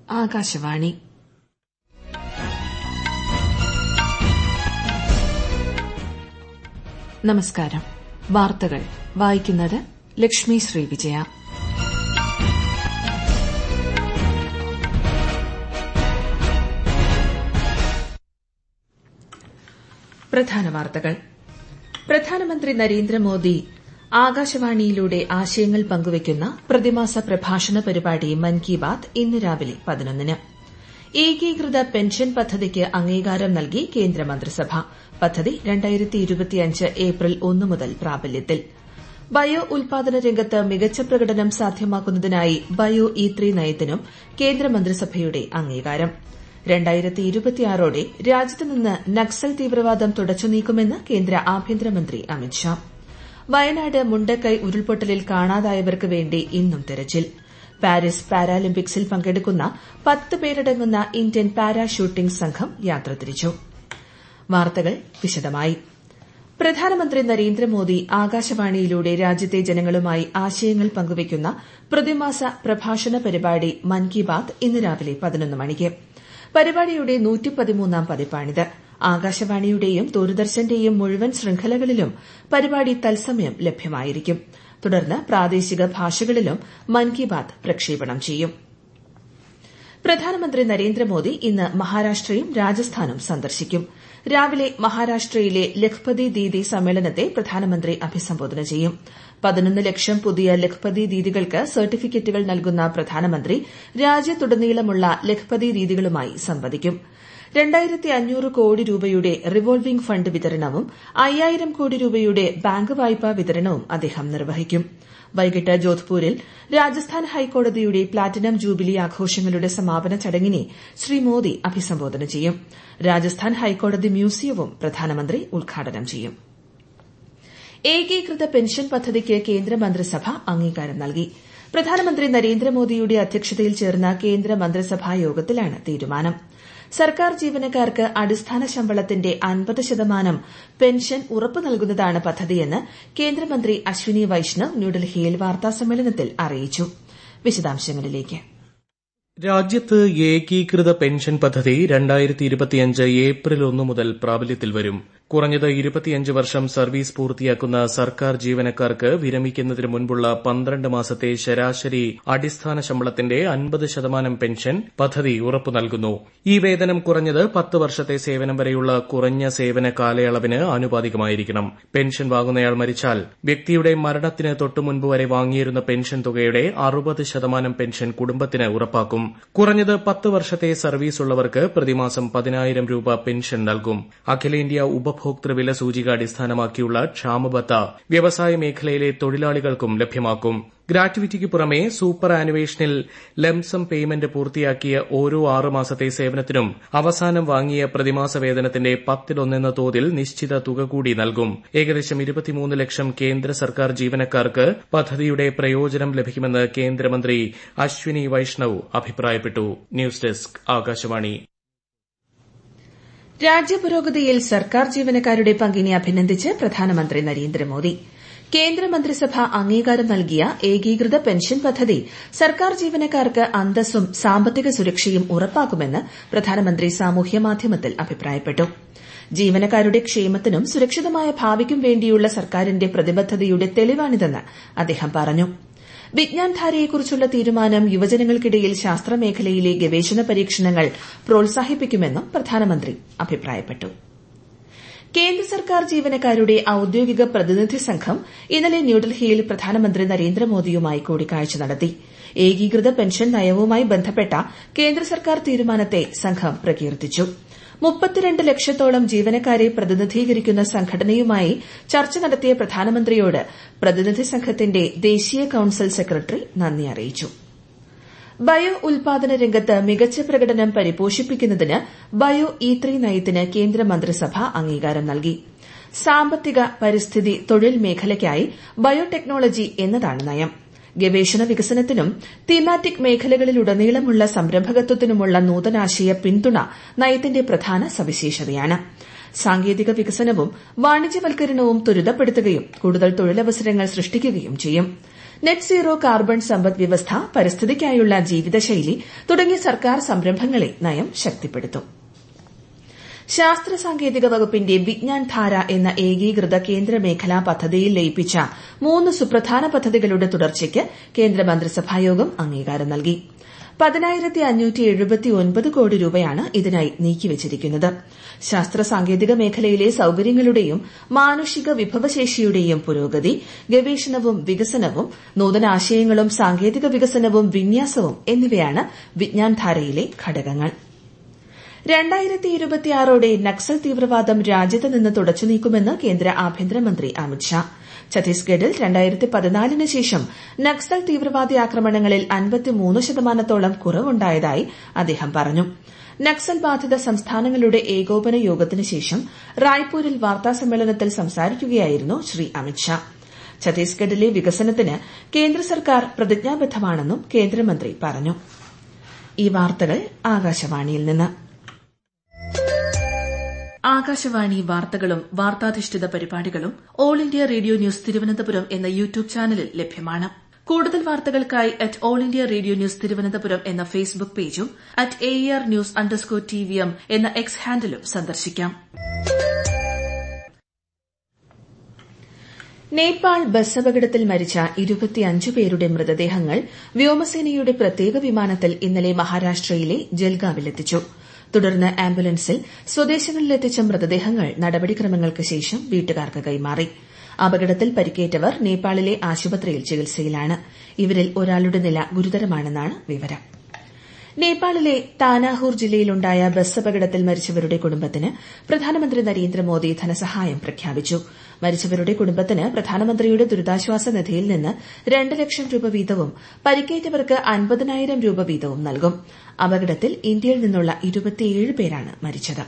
ആകാശവാണി നമസ്കാരം വാർത്തകൾ വായിക്കുന്നത് ലക്ഷ്മി ശ്രീ വിജയ പ്രധാന വാർത്തകൾ പ്രധാനമന്ത്രി നരേന്ദ്രമോദി ആകാശവാണിയിലൂടെ ആശയങ്ങൾ പങ്കുവയ്ക്കുന്ന പ്രതിമാസ പ്രഭാഷണ പരിപാടി മൻ കി ബാത് ഇന്ന് രാവിലെ പതിനൊന്നിന് ഏകീകൃത പെൻഷൻ പദ്ധതിക്ക് അംഗീകാരം നൽകി കേന്ദ്രമന്ത്രിസഭ പദ്ധതി ഏപ്രിൽ ഒന്ന് മുതൽ പ്രാബല്യത്തിൽ ബയോ ഉൽപാദന രംഗത്ത് മികച്ച പ്രകടനം സാധ്യമാക്കുന്നതിനായി ബയോ ഇ ത്രീ നയത്തിനും കേന്ദ്രമന്ത്രിസഭയുടെ അംഗീകാരം ോടെ രാജ്യത്ത് നിന്ന് നക്സൽ തീവ്രവാദം തുടച്ചു നീക്കുമെന്ന് കേന്ദ്ര ആഭ്യന്തരമന്ത്രി അമിത്ഷാ വയനാട് മുണ്ടക്കൈ ഉരുൾപൊട്ടലിൽ കാണാതായവർക്ക് വേണ്ടി ഇന്നും തെരച്ചിൽ പാരീസ് പാരാലിമ്പിക്സിൽ പങ്കെടുക്കുന്ന പത്ത് പേരടങ്ങുന്ന ഇന്ത്യൻ പാരാ ഷൂട്ടിംഗ് സംഘം യാത്ര തിരിച്ചു വാർത്തകൾ വിശദമായി പ്രധാനമന്ത്രി നരേന്ദ്രമോദി ആകാശവാണിയിലൂടെ രാജ്യത്തെ ജനങ്ങളുമായി ആശയങ്ങൾ പങ്കുവയ്ക്കുന്ന പ്രതിമാസ പ്രഭാഷണ പരിപാടി മൻ കി ബാത് ഇന്ന് രാവിലെ പതിനൊന്ന് മണിക്ക് പരിപാടിയുടെ നൂറ്റിപ്പതിമൂന്നാം പതിപ്പാണിത് ആകാശവാണിയുടെയും ദൂരദർശന്റെയും മുഴുവൻ ശൃംഖലകളിലും പരിപാടി തത്സമയം ലഭ്യമായിരിക്കും തുടർന്ന് പ്രാദേശിക ഭാഷകളിലും മൻ കി ബാത് പ്രക്ഷേപണം ചെയ്യും പ്രധാനമന്ത്രി നരേന്ദ്രമോദി ഇന്ന് മഹാരാഷ്ട്രയും രാജസ്ഥാനും സന്ദർശിക്കും രാവിലെ മഹാരാഷ്ട്രയിലെ ലഖ്പതി ദീദി സമ്മേളനത്തെ പ്രധാനമന്ത്രി അഭിസംബോധന ചെയ്യും പതിനൊന്ന് ലക്ഷം പുതിയ ലഖ്പതി ദീദികൾക്ക് സർട്ടിഫിക്കറ്റുകൾ നൽകുന്ന പ്രധാനമന്ത്രി രാജ്യത്തുടനീളമുള്ള ലഖ്പതി ദീദികളുമായി സംവദിക്കും രണ്ടായിരത്തി അഞ്ഞൂറ് കോടി രൂപയുടെ റിവോൾവിംഗ് ഫണ്ട് വിതരണവും അയ്യായിരം കോടി രൂപയുടെ ബാങ്ക് വായ്പാ വിതരണവും അദ്ദേഹം നിർവഹിക്കും വൈകിട്ട് ജോധ്പൂരിൽ രാജസ്ഥാൻ ഹൈക്കോടതിയുടെ പ്ലാറ്റിനം ജൂബിലി ആഘോഷങ്ങളുടെ സമാപന ചടങ്ങിനെ ശ്രീ മോദി അഭിസംബോധന ചെയ്യും രാജസ്ഥാൻ ഹൈക്കോടതി മ്യൂസിയവും പ്രധാനമന്ത്രി ഉദ്ഘാടനം ചെയ്യും ഏകീകൃത പെൻഷൻ പദ്ധതിക്ക് കേന്ദ്രമന്ത്രിസഭ അംഗീകാരം നൽകി പ്രധാനമന്ത്രി നരേന്ദ്രമോദിയുടെ അധ്യക്ഷതയിൽ ചേർന്ന കേന്ദ്ര മന്ത്രിസഭാ യോഗത്തിലാണ് തീരുമാനം സർക്കാർ ജീവനക്കാർക്ക് അടിസ്ഥാന ശമ്പളത്തിന്റെ അൻപത് ശതമാനം പെൻഷൻ ഉറപ്പു നൽകുന്നതാണ് പദ്ധതിയെന്ന് കേന്ദ്രമന്ത്രി അശ്വിനി വൈഷ്ണവ് ന്യൂഡൽഹിയിൽ വാർത്താസമ്മേളനത്തിൽ അറിയിച്ചു വിശദാംശങ്ങളിലേക്ക് രാജ്യത്ത് ഏകീകൃത പെൻഷൻ പദ്ധതി രണ്ടായിരത്തി ഇരുപത്തിയഞ്ച് ഏപ്രിൽ ഒന്ന് മുതൽ പ്രാബല്യത്തിൽ വരും കുറഞ്ഞത് ഇരുപത്തിയഞ്ച് വർഷം സർവീസ് പൂർത്തിയാക്കുന്ന സർക്കാർ ജീവനക്കാർക്ക് വിരമിക്കുന്നതിന് മുൻപുള്ള പന്ത്രണ്ട് മാസത്തെ ശരാശരി അടിസ്ഥാന ശമ്പളത്തിന്റെ അൻപത് ശതമാനം പെൻഷൻ പദ്ധതി ഉറപ്പു നൽകുന്നു ഈ വേതനം കുറഞ്ഞത് പത്ത് വർഷത്തെ സേവനം വരെയുള്ള കുറഞ്ഞ സേവന കാലയളവിന് ആനുപാതികമായിരിക്കണം പെൻഷൻ വാങ്ങുന്നയാൾ മരിച്ചാൽ വ്യക്തിയുടെ മരണത്തിന് തൊട്ടുമുൻപ് വരെ വാങ്ങിയിരുന്ന പെൻഷൻ തുകയുടെ അറുപത് ശതമാനം പെൻഷൻ കുടുംബത്തിന് ഉറപ്പാക്കും കുറഞ്ഞത് പത്ത് വർഷത്തെ സർവീസ് ഉള്ളവർക്ക് പ്രതിമാസം പതിനായിരം രൂപ പെൻഷൻ നൽകും അഖിലേന്ത്യാ ഉപഭോക്തൃ വില സൂചിക അടിസ്ഥാനമാക്കിയുള്ള ക്ഷാമബത്ത വ്യവസായ മേഖലയിലെ തൊഴിലാളികൾക്കും ലഭ്യമാക്കും ഗ്രാറ്റുവിറ്റിക്ക് പുറമെ സൂപ്പർ ആനുവേഷനിൽ ലംസം പേയ്മെന്റ് പൂർത്തിയാക്കിയ ഓരോ ആറ് മാസത്തെ സേവനത്തിനും അവസാനം വാങ്ങിയ പ്രതിമാസ വേതനത്തിന്റെ പത്തിലൊന്നെന്ന തോതിൽ നിശ്ചിത തുക കൂടി നൽകും ഏകദേശം ഇരുപത്തിമൂന്ന് ലക്ഷം കേന്ദ്ര സർക്കാർ ജീവനക്കാർക്ക് പദ്ധതിയുടെ പ്രയോജനം ലഭിക്കുമെന്ന് കേന്ദ്രമന്ത്രി അശ്വിനി വൈഷ്ണവ് അഭിപ്രായപ്പെട്ടു ന്യൂസ് ഡെസ്ക് ആകാശവാണി രാജ്യപുരോഗതിയിൽ സർക്കാർ ജീവനക്കാരുടെ പങ്കിനെ അഭിനന്ദിച്ച് പ്രധാനമന്ത്രി നരേന്ദ്രമോദി കേന്ദ്രമന്ത്രിസഭ അംഗീകാരം നൽകിയ ഏകീകൃത പെൻഷൻ പദ്ധതി സർക്കാർ ജീവനക്കാർക്ക് അന്തസ്സും സാമ്പത്തിക സുരക്ഷയും ഉറപ്പാക്കുമെന്ന് പ്രധാനമന്ത്രി സാമൂഹ്യമാധ്യമത്തിൽ അഭിപ്രായപ്പെട്ടു ജീവനക്കാരുടെ ക്ഷേമത്തിനും സുരക്ഷിതമായ ഭാവിക്കും വേണ്ടിയുള്ള സർക്കാരിന്റെ പ്രതിബദ്ധതയുടെ തെളിവാണിതെന്ന് അദ്ദേഹം പറഞ്ഞു വിജ്ഞാൻധാരയെക്കുറിച്ചുള്ള തീരുമാനം യുവജനങ്ങൾക്കിടയിൽ ശാസ്ത്രമേഖലയിലെ ഗവേഷണ പരീക്ഷണങ്ങൾ പ്രോത്സാഹിപ്പിക്കുമെന്നും പ്രധാനമന്ത്രി അഭിപ്രായപ്പെട്ടു കേന്ദ്ര സർക്കാർ ജീവനക്കാരുടെ ഔദ്യോഗിക പ്രതിനിധി സംഘം ഇന്നലെ ന്യൂഡൽഹിയിൽ പ്രധാനമന്ത്രി നരേന്ദ്രമോദിയുമായി കൂടിക്കാഴ്ച നടത്തി ഏകീകൃത പെൻഷൻ നയവുമായി ബന്ധപ്പെട്ട കേന്ദ്ര സർക്കാർ തീരുമാനത്തെ സംഘം പ്രകീർത്തിച്ചു മുപ്പത്തിരണ്ട് ലക്ഷത്തോളം ജീവനക്കാരെ പ്രതിനിധീകരിക്കുന്ന സംഘടനയുമായി ചർച്ച നടത്തിയ പ്രധാനമന്ത്രിയോട് പ്രതിനിധി സംഘത്തിന്റെ ദേശീയ കൌൺസിൽ സെക്രട്ടറി നന്ദി അറിയിച്ചു ബയോ ഉൽപാദന രംഗത്ത് മികച്ച പ്രകടനം പരിപോഷിപ്പിക്കുന്നതിന് ബയോ ഇ ത്രീ നയത്തിന് കേന്ദ്രമന്ത്രിസഭ അംഗീകാരം നൽകി സാമ്പത്തിക പരിസ്ഥിതി തൊഴിൽ മേഖലയ്ക്കായി ബയോടെക്നോളജി എന്നതാണ് നയം ഗവേഷണ വികസനത്തിനും തീമാറ്റിക് മേഖലകളിലുടനീളമുള്ള സംരംഭകത്വത്തിനുമുള്ള നൂതനാശയ പിന്തുണ നയത്തിന്റെ പ്രധാന സവിശേഷതയാണ് സാങ്കേതിക വികസനവും വാണിജ്യവൽക്കരണവും ത്വരിതപ്പെടുത്തുകയും കൂടുതൽ തൊഴിലവസരങ്ങൾ സൃഷ്ടിക്കുകയും ചെയ്യും നെറ്റ് സീറോ കാർബൺ സമ്പദ് വ്യവസ്ഥ പരിസ്ഥിതിക്കായുള്ള ജീവിതശൈലി തുടങ്ങിയ സർക്കാർ സംരംഭങ്ങളെ നയം ശക്തിപ്പെടുത്തും ശാസ്ത്ര സാങ്കേതിക വകുപ്പിന്റെ വിജ്ഞാൻ ധാര എന്ന ഏകീകൃത കേന്ദ്ര മേഖലാ പദ്ധതിയിൽ ലയിപ്പിച്ച മൂന്ന് സുപ്രധാന പദ്ധതികളുടെ തുടർച്ചയ്ക്ക് കേന്ദ്ര മന്ത്രിസഭായോഗം അംഗീകാരം നൽകി പതിനായിരത്തി അഞ്ഞൂറ്റി എഴുപത്തി ഒൻപത് കോടി രൂപയാണ് ഇതിനായി നീക്കിവച്ചിരിക്കുന്നത് ശാസ്ത്ര സാങ്കേതിക മേഖലയിലെ സൌകര്യങ്ങളുടെയും മാനുഷിക വിഭവശേഷിയുടെയും പുരോഗതി ഗവേഷണവും വികസനവും നൂതനാശയങ്ങളും സാങ്കേതിക വികസനവും വിന്യാസവും എന്നിവയാണ് വിജ്ഞാൻ ധാരയിലെ ഘടകങ്ങൾ രണ്ടായിരത്തി ഇരുപത്തിയാറോടെ നക്സൽ തീവ്രവാദം രാജ്യത്ത് നിന്ന് തുടച്ചു നീക്കുമെന്ന് കേന്ദ്ര ആഭ്യന്തരമന്ത്രി അമിത്ഷാ ഛത്തീസ്ഗഡിൽ രണ്ടായിരത്തി പതിനാലിന് ശേഷം നക്സൽ തീവ്രവാദി ആക്രമണങ്ങളിൽ അൻപത്തിമൂന്ന് ശതമാനത്തോളം കുറവുണ്ടായതായി അദ്ദേഹം പറഞ്ഞു നക്സൽ ബാധിത സംസ്ഥാനങ്ങളുടെ ഏകോപന യോഗത്തിന് ശേഷം റായ്പൂരിൽ വാർത്താസമ്മേളനത്തിൽ സംസാരിക്കുകയായിരുന്നു ശ്രീ അമിത്ഷാ ഛത്തീസ്ഗഡിലെ വികസനത്തിന് കേന്ദ്ര സർക്കാർ പ്രതിജ്ഞാബദ്ധമാണെന്നും കേന്ദ്രമന്ത്രി പറഞ്ഞു ഈ വാർത്തകൾ ആകാശവാണിയിൽ നിന്ന് ആകാശവാണി വാർത്തകളും വാർത്താധിഷ്ഠിത പരിപാടികളും All India Radio News Thiruvananthapuram എന്ന യൂട്യൂബ് ചാനലിൽ ലഭ്യമാണ് കൂടുതൽ വാർത്തകൾക്കായി at All India Radio News Thiruvananthapuram എന്ന ഫേസ്ബുക്ക് പേജും at A R news underscore T V M എന്ന എക്സ് ഹാൻഡിലും സന്ദർശിക്കാം നേപ്പാൾ ബസ് അപകടത്തിൽ മരിച്ച ഇരുപത്തിയഞ്ച് പേരുടെ മൃതദേഹങ്ങൾ വ്യോമസേനയുടെ പ്രത്യേക വിമാനത്തിൽ ഇന്നലെ മഹാരാഷ്ട്രയിലെ ജൽഗാവിലെത്തിച്ചു തുടർന്ന് ആംബുലൻസിൽ സ്വദേശങ്ങളിലെത്തിച്ച മൃതദേഹങ്ങൾ നടപടിക്രമങ്ങൾക്ക് ശേഷം വീട്ടുകാർക്ക് കൈമാറി അപകടത്തിൽ പരിക്കേറ്റവർ നേപ്പാളിലെ ആശുപത്രിയിൽ ചികിത്സയിലാണ് ഇവരിൽ ഒരാളുടെ നില ഗുരുതരമാണെന്നാണ് വിവരം നേപ്പാളിലെ താനാഹൂർ ജില്ലയിലുണ്ടായ ബസ് അപകടത്തിൽ മരിച്ചവരുടെ കുടുംബത്തിന് പ്രധാനമന്ത്രി നരേന്ദ്രമോദി ധനസഹായം പ്രഖ്യാപിച്ചു മരിച്ചവരുടെ കുടുംബത്തിന് പ്രധാനമന്ത്രിയുടെ ദുരിതാശ്വാസ നിധിയിൽ നിന്ന് രണ്ട് ലക്ഷം രൂപ വീതവും പരിക്കേറ്റവർക്ക് അൻപതിനായിരം രൂപ വീതവും നൽകും അപകടത്തിൽ ഇന്ത്യയിൽ നിന്നുള്ള ഇരുപത്തിയേഴ് പേരാണ് മരിച്ചത്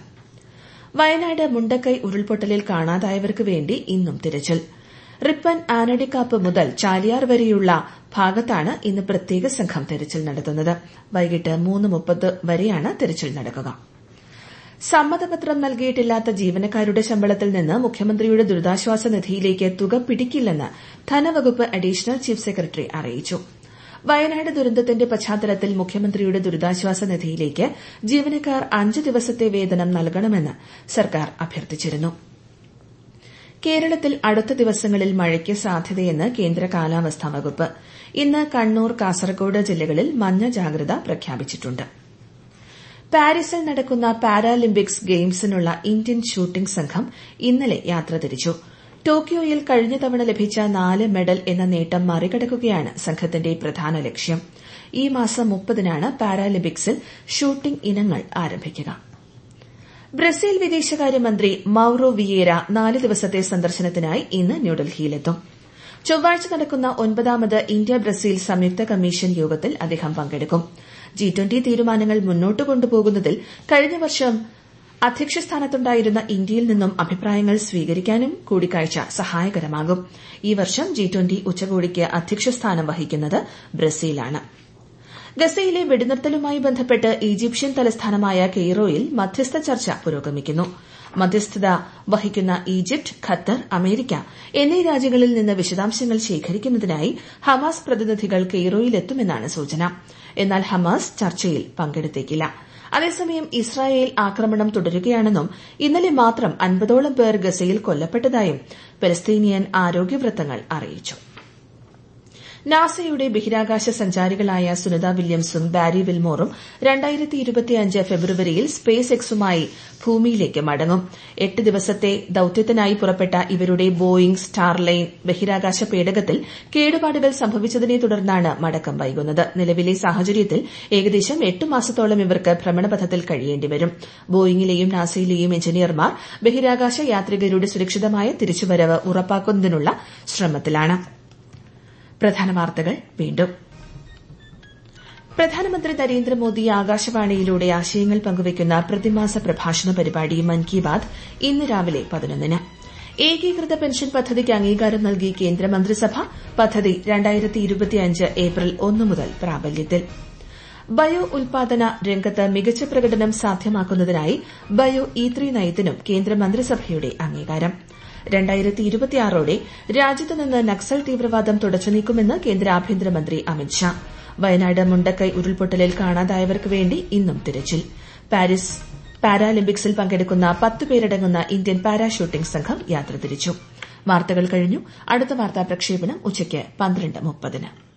വയനാട് മുണ്ടക്കൈ ഉരുൾപൊട്ടലിൽ കാണാതായവർക്ക് വേണ്ടി ഇന്നും തിരച്ചിൽ റിപ്പൻ ആനടിക്കാപ്പ് മുതൽ ചാലിയാർ വരെയുള്ള ഭാഗത്താണ് ഇന്ന് പ്രത്യേക സംഘം തെരച്ചിൽ നടത്തുന്നത് വൈകിട്ട് മൂന്ന് മുപ്പത് വരെയാണ് തെരച്ചിൽ നടക്കുക സമ്മതപത്രം നൽകിയിട്ടില്ലാത്ത ജീവനക്കാരുടെ ശമ്പളത്തിൽ നിന്ന് മുഖ്യമന്ത്രിയുടെ ദുരിതാശ്വാസ നിധിയിലേക്ക് തുക പിടിക്കില്ലെന്ന് ധനവകുപ്പ് അഡീഷണൽ ചീഫ് സെക്രട്ടറി അറിയിച്ചു വയനാട് ദുരന്തത്തിന്റെ പശ്ചാത്തലത്തിൽ മുഖ്യമന്ത്രിയുടെ ദുരിതാശ്വാസ നിധിയിലേക്ക് ജീവനക്കാർ അഞ്ച് ദിവസത്തെ വേതനം നൽകണമെന്ന് സർക്കാർ അഭ്യർത്ഥിച്ചിരുന്നു കേരളത്തിൽ അടുത്ത ദിവസങ്ങളിൽ മഴയ്ക്ക് സാധ്യതയെന്ന് കേന്ദ്ര കാലാവസ്ഥാ വകുപ്പ് ഇന്ന് കണ്ണൂർ കാസർഗോഡ് ജില്ലകളിൽ മഞ്ഞ ജാഗ്രത പ്രഖ്യാപിച്ചിട്ടുണ്ട് പാരീസിൽ നടക്കുന്ന പാരാലിമ്പിക്സ് ഗെയിംസിനുള്ള ഇന്ത്യൻ ഷൂട്ടിംഗ് സംഘം ഇന്നലെ യാത്ര തിരിച്ചു ടോക്കിയോയിൽ കഴിഞ്ഞ തവണ ലഭിച്ച നാല് മെഡൽ എന്ന നേട്ടം മറികടക്കുകയാണ് സംഘത്തിന്റെ പ്രധാന ലക്ഷ്യം ഈ മാസം മുപ്പതിനാണ് പാരാലിമ്പിക്സിൽ ഷൂട്ടിംഗ് ഇനങ്ങൾ ആരംഭിക്കുക ബ്രസീൽ വിദേശകാര്യമന്ത്രി മൌറോ വിയേര നാല് ദിവസത്തെ സന്ദർശനത്തിനായി ഇന്ന് ന്യൂഡൽഹിയിലെത്തും ചൊവ്വാഴ്ച നടക്കുന്ന ഒൻപതാമത് ഇന്ത്യ ബ്രസീൽ സംയുക്ത കമ്മീഷൻ യോഗത്തിൽ അദ്ദേഹം പങ്കെടുക്കും ജി ട്വന്റി തീരുമാനങ്ങൾ മുന്നോട്ട് കൊണ്ടുപോകുന്നതിൽ കഴിഞ്ഞ വർഷം അധ്യക്ഷസ്ഥാനത്തുണ്ടായിരുന്ന ഇന്ത്യയിൽ നിന്നും അഭിപ്രായങ്ങൾ സ്വീകരിക്കാനും കൂടിക്കാഴ്ച സഹായകരമാകും ഈ വർഷം ജി ട്വന്റി ഉച്ചകോടിക്ക് അധ്യക്ഷസ്ഥാനം വഹിക്കുന്നത് ബ്രസീലാണ് ഗസയിലെ വെടിനിർത്തലുമായി ബന്ധപ്പെട്ട് ഈജിപ്ഷ്യൻ തലസ്ഥാനമായ കെയ്റോയിൽ മധ്യസ്ഥ ചർച്ച പുരോഗമിക്കുന്നു മധ്യസ്ഥത വഹിക്കുന്ന ഈജിപ്ത് ഖത്തർ അമേരിക്ക എന്നീ രാജ്യങ്ങളിൽ നിന്ന് വിശദാംശങ്ങൾ ശേഖരിക്കുന്നതിനായി ഹമാസ് പ്രതിനിധികൾ കെയ്റോയിലെത്തുമെന്നാണ് സൂചന എന്നാൽ ഹമാസ് ചർച്ചയിൽ പങ്കെടുത്തേക്കില്ല അതേസമയം ഇസ്രായേൽ ആക്രമണം തുടരുകയാണെന്നും ഇന്നലെ മാത്രം അൻപതോളം പേർ ഗസയിൽ കൊല്ലപ്പെട്ടതായും പലസ്തീനിയൻ ആരോഗ്യവൃത്തങ്ങൾ അറിയിച്ചു നാസയുടെ ബഹിരാകാശ സഞ്ചാരികളായ സുനിത വില്യംസും ബാരി വിൽമോറും ഫെബ്രുവരിയിൽ സ്പേസ് എക്സുമായി ഭൂമിയിലേക്ക് മടങ്ങും എട്ട് ദിവസത്തെ ദൌത്യത്തിനായി പുറപ്പെട്ട ഇവരുടെ ബോയിംഗ് സ്റ്റാർലൈൻ ബഹിരാകാശ പേടകത്തിൽ കേടുപാടുകൾ സംഭവിച്ചതിനെ തുടർന്നാണ് മടക്കം വൈകുന്നത് നിലവിലെ സാഹചര്യത്തിൽ ഏകദേശം എട്ട് മാസത്തോളം ഇവർക്ക് ഭ്രമണപഥത്തിൽ കഴിയേണ്ടിവരും ബോയിംഗിലെയും നാസയിലെയും എഞ്ചിനീയർമാർ ബഹിരാകാശ യാത്രികരുടെ സുരക്ഷിതമായ തിരിച്ചുവരവ് ഉറപ്പാക്കുന്നതിനുള്ള ശ്രമത്തിലാണ് പ്രധാന വാർത്തകൾ വീണ്ടും പ്രധാനമന്ത്രി നരേന്ദ്രമോദി ആകാശവാണിയിലൂടെ ആശയങ്ങൾ പങ്കുവയ്ക്കുന്ന പ്രതിമാസ പ്രഭാഷണ പരിപാടി മൻ കി ബാത് ഇന്ന് രാവിലെ പതിനൊന്നിന് ഏകീകൃത പെൻഷൻ പദ്ധതിക്ക് അംഗീകാരം നൽകി കേന്ദ്രമന്ത്രിസഭ പദ്ധതി ഏപ്രിൽ ഒന്ന് മുതൽ പ്രാബല്യത്തിൽ ബയോ ഉൽപാദന രംഗത്ത് മികച്ച പ്രകടനം സാധ്യമാക്കുന്നതിനായി ബയോ ഇ ത്രീ നയത്തിനും കേന്ദ്രമന്ത്രിസഭയുടെ അംഗീകാരം ോടെ രാജ്യത്ത് നിന്ന് നക്സൽ തീവ്രവാദം തുടച്ചു നീക്കുമെന്ന് കേന്ദ്ര ആഭ്യന്തരമന്ത്രി അമിത്ഷാ വയനാട് മുണ്ടക്കൈ ഉരുൾപൊട്ടലിൽ കാണാതായവർക്ക് വേണ്ടി ഇന്നും തിരച്ചിൽ പാരീസ് പാരാലിമ്പിക്സിൽ പങ്കെടുക്കുന്ന പത്ത് പേരടങ്ങുന്ന ഇന്ത്യൻ പാരാഷൂട്ടിംഗ് സംഘം യാത്ര തിരിച്ചു വാർത്തകൾ കഴിഞ്ഞു അടുത്ത വാർത്താ പ്രക്ഷേപണം ഉച്ചയ്ക്ക് പന്ത്രണ്ട് മുപ്പതിന്